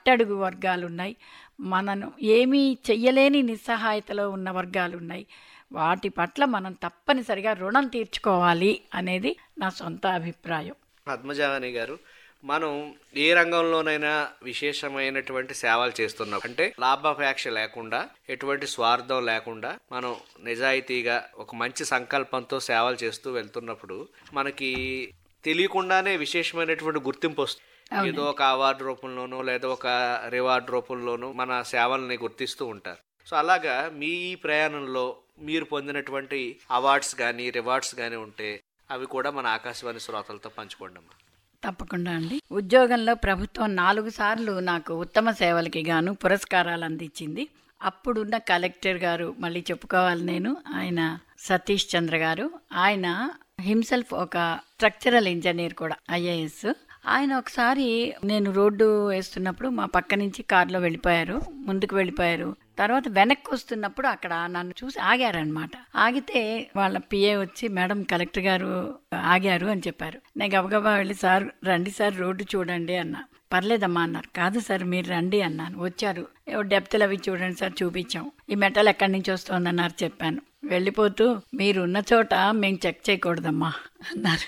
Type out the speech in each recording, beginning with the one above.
అట్టడుగు వర్గాలు ఉన్నాయి మనను ఏమీ చెయ్యలేని నిస్సహాయతలో ఉన్న వర్గాలు ఉన్నాయి వాటి పట్ల మనం తప్పనిసరిగా రుణం తీర్చుకోవాలి అనేది నా సొంత అభిప్రాయం పద్మజాని గారు మనం ఏ రంగంలోనైనా విశేషమైనటువంటి సేవలు చేస్తున్నాం అంటే లాభాపేక్ష లేకుండా ఎటువంటి స్వార్థం లేకుండా మనం నిజాయితీగా ఒక మంచి సంకల్పంతో సేవలు చేస్తూ వెళ్తున్నప్పుడు మనకి తెలియకుండానే విశేషమైనటువంటి గుర్తింపు వస్తుంది ఏదో ఒక అవార్డు రూపంలోనో లేదా ఒక రివార్డు రూపంలోనో మన సేవల్ని గుర్తిస్తూ ఉంటారు సో అలాగా మీ ఈ ప్రయాణంలో మీరు పొందినటువంటి అవార్డ్స్ కానీ రివార్డ్స్ కానీ ఉంటే అవి కూడా మన ఆకాశవాణి శ్రోతలతో పంచుకోండి అమ్మా తప్పకుండా అండి ఉద్యోగంలో ప్రభుత్వం నాలుగు సార్లు నాకు ఉత్తమ సేవలకి గాను పురస్కారాలు అందించింది అప్పుడున్న కలెక్టర్ గారు మళ్ళీ చెప్పుకోవాలి నేను ఆయన సతీష్ చంద్ర గారు ఆయన హిమ్సెల్ఫ్ ఒక స్ట్రక్చరల్ ఇంజనీర్ కూడా ఐఏఎస్ ఆయన ఒకసారి నేను రోడ్డు వేస్తున్నప్పుడు మా పక్క నుంచి కారులో వెళ్ళిపోయారు ముందుకు వెళ్ళిపోయారు తర్వాత వెనక్కి వస్తున్నప్పుడు అక్కడ నన్ను చూసి ఆగారనమాట ఆగితే వాళ్ళ పిఏ వచ్చి మేడం కలెక్టర్ గారు ఆగారు అని చెప్పారు నేను గబగబా వెళ్ళి సార్ రండి సార్ రోడ్డు చూడండి అన్నా పర్లేదమ్మా అన్నారు కాదు సార్ మీరు రండి అన్నాను వచ్చారు ఏవో డెప్త్లు అవి చూడండి సార్ చూపించాం ఈ మెటల్ ఎక్కడి నుంచి వస్తుందన్నారు చెప్పాను వెళ్ళిపోతూ మీరు ఉన్న చోట మేము చెక్ చేయకూడదమ్మా అన్నారు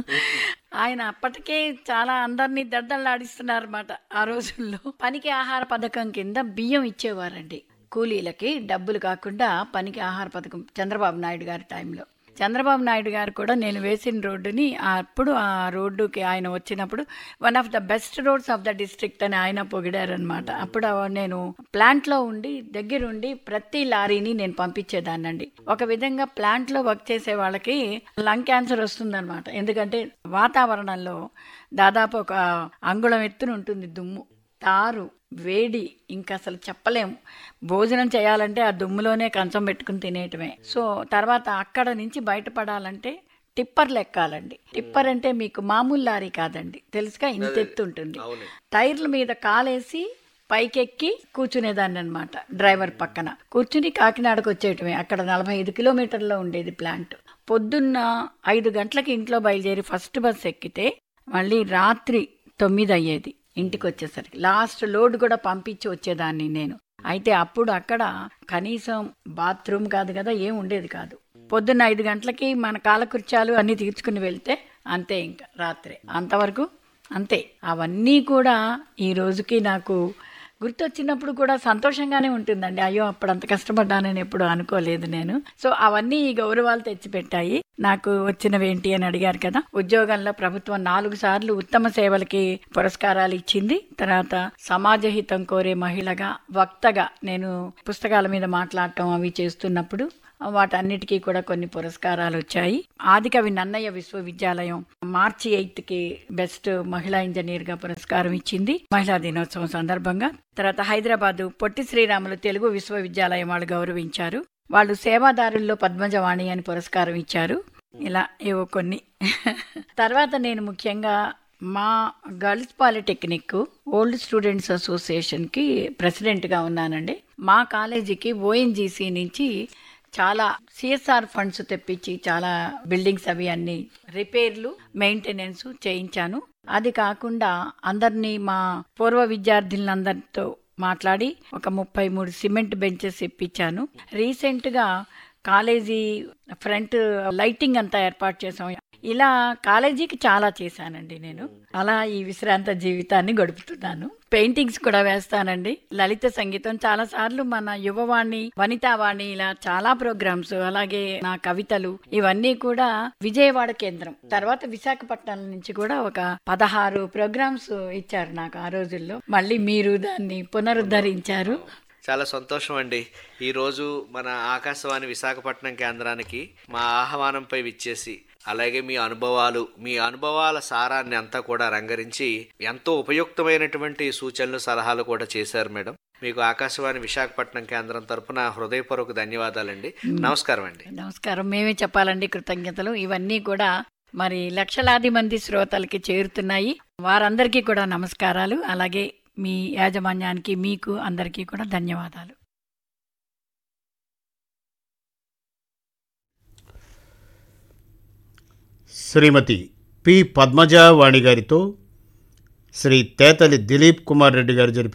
ఆయన అప్పటికే చాలా అందరినీ దడ్డలాడిస్తున్నారన్నమాట ఆ రోజుల్లో పనికి ఆహార పథకం కింద బియ్యం ఇచ్చేవారండి కూలీలకి డబ్బులు కాకుండా పనికి ఆహార పథకం చంద్రబాబు నాయుడు గారి టైంలో చంద్రబాబు నాయుడు గారు కూడా నేను వేసిన రోడ్డుని అప్పుడు ఆ రోడ్డుకి ఆయన వచ్చినప్పుడు one of the best roads of the district అని ఆయన పొగిడారనమాట అప్పుడు నేను ప్లాంట్లో ఉండి దగ్గరుండి ప్రతి లారీని నేను పంపించేదాన్నండి ఒక విధంగా ప్లాంట్లో వర్క్ చేసే వాళ్ళకి లంగ్ క్యాన్సర్ వస్తుందన్నమాట ఎందుకంటే వాతావరణంలో దాదాపు ఒక అంగుళం ఎత్తున ఉంటుంది దుమ్ము తారు వేడి ఇంకా అసలు చెప్పలేము భోజనం చేయాలంటే ఆ దుమ్ములోనే కంచం పెట్టుకుని తినేయటమే సో తర్వాత అక్కడ నుంచి బయటపడాలంటే టిప్పర్లు ఎక్కాలండి టిప్పర్ అంటే మీకు మామూలు లారీ కాదండి తెలుసుగా ఇంత ఎత్తు ఉంటుంది టైర్ల మీద కాలేసి పైకెక్కి కూర్చునేదాన్ని అనమాట డ్రైవర్ పక్కన కూర్చుని కాకినాడకు వచ్చేయటమే అక్కడ నలభై ఐదు కిలోమీటర్లో ఉండేది ప్లాంట్ పొద్దున్న ఐదు గంటలకి ఇంట్లో బయలుదేరి ఫస్ట్ బస్ ఎక్కితే మళ్ళీ రాత్రి తొమ్మిది అయ్యేది ఇంటికి వచ్చేసరికి లాస్ట్ లోడ్ కూడా పంపించి వచ్చేదాన్ని నేను అయితే అప్పుడు అక్కడ కనీసం బాత్రూమ్ కాదు కదా ఏం ఉండేది కాదు పొద్దున్న ఐదు గంటలకి మన కాలకృత్యాలు అన్నీ తీర్చుకుని వెళ్తే అంతే ఇంకా రాత్రి అంతవరకు అంతే అవన్నీ కూడా ఈ రోజుకి నాకు గుర్తొచ్చినప్పుడు కూడా సంతోషంగానే ఉంటుందండి అయ్యో అప్పుడు అంత కష్టపడ్డానని ఎప్పుడు అనుకోలేదు నేను సో అవన్నీ ఈ గౌరవాలు తెచ్చిపెట్టాయి నాకు వచ్చినవి ఏంటి అని అడిగారు కదా ఉద్యోగంలో ప్రభుత్వం నాలుగు సార్లు ఉత్తమ సేవలకి పురస్కారాలు ఇచ్చింది తర్వాత సమాజ హితం కోరే మహిళగా వక్తగా నేను పుస్తకాల మీద మాట్లాడటం అవి చేస్తున్నప్పుడు వాటన్నిటికీ కూడా కొన్ని పురస్కారాలు వచ్చాయి ఆదికవి నన్నయ్య విశ్వవిద్యాలయం మార్చి ఎయిత్ కి బెస్ట్ మహిళా ఇంజనీర్ గా పురస్కారం ఇచ్చింది మహిళా దినోత్సవం సందర్భంగా తర్వాత హైదరాబాద్ పొట్టి శ్రీరాములు తెలుగు విశ్వవిద్యాలయం వాళ్ళు గౌరవించారు వాళ్ళు సేవాదారుల్లో పద్మజవాణి అని పురస్కారం ఇచ్చారు ఇలా ఏవో కొన్ని తర్వాత నేను ముఖ్యంగా మా గర్ల్స్ పాలిటెక్నిక్ ఓల్డ్ స్టూడెంట్స్ అసోసియేషన్కి ప్రెసిడెంట్గా ఉన్నానండి మా కాలేజీకి ఓఎన్జీసీ నుంచి చాలా సిఎస్ఆర్ ఫండ్స్ తెప్పించి చాలా బిల్డింగ్స్ అవి అన్ని రిపేర్లు మెయింటెనెన్స్ చేయించాను అది కాకుండా అందరినీ మా పూర్వ విద్యార్థులందరితో మాట్లాడి ఒక ముప్పై మూడు సిమెంట్ బెంచెస్ ఇప్పించాను రీసెంట్గా కాలేజీ ఫ్రంట్ లైటింగ్ అంతా ఏర్పాటు చేసాం ఇలా కాలేజీకి చాలా చేశానండి నేను అలా ఈ విశ్రాంత జీవితాన్ని గడుపుతున్నాను పెయింటింగ్స్ కూడా వేస్తానండి లలిత సంగీతం చాలా సార్లు మన యువవాణి వనితావాణి ఇలా చాలా ప్రోగ్రామ్స్ అలాగే నా కవితలు ఇవన్నీ కూడా విజయవాడ కేంద్రం తర్వాత విశాఖపట్నం నుంచి కూడా ఒక పదహారు ప్రోగ్రామ్స్ ఇచ్చారు నాకు ఆ రోజుల్లో మళ్ళీ మీరు దాన్ని పునరుద్ధరించారు చాలా సంతోషం అండి ఈరోజు మన ఆకాశవాణి విశాఖపట్నం కేంద్రానికి మా ఆహ్వానంపై విచ్చేసి అలాగే మీ అనుభవాలు మీ అనుభవాల సారాన్ని అంతా కూడా రంగరించి ఎంతో ఉపయుక్తమైనటువంటి సూచనలు సలహాలు కూడా చేశారు మేడం మీకు ఆకాశవాణి విశాఖపట్నం కేంద్రం తరపున హృదయపూర్వక ధన్యవాదాలండి నమస్కారం అండి నమస్కారం మేమే చెప్పాలండి కృతజ్ఞతలు ఇవన్నీ కూడా మరి లక్షలాది మంది శ్రోతలకి చేరుతున్నాయి వారందరికీ కూడా నమస్కారాలు అలాగే మీ యాజమాన్యానికి మీకు అందరికీ కూడా ధన్యవాదాలు శ్రీమతి పి పద్మజావాణి గారితో శ్రీ తేతలి దిలీప్ కుమార్ రెడ్డి గారు జరిపిన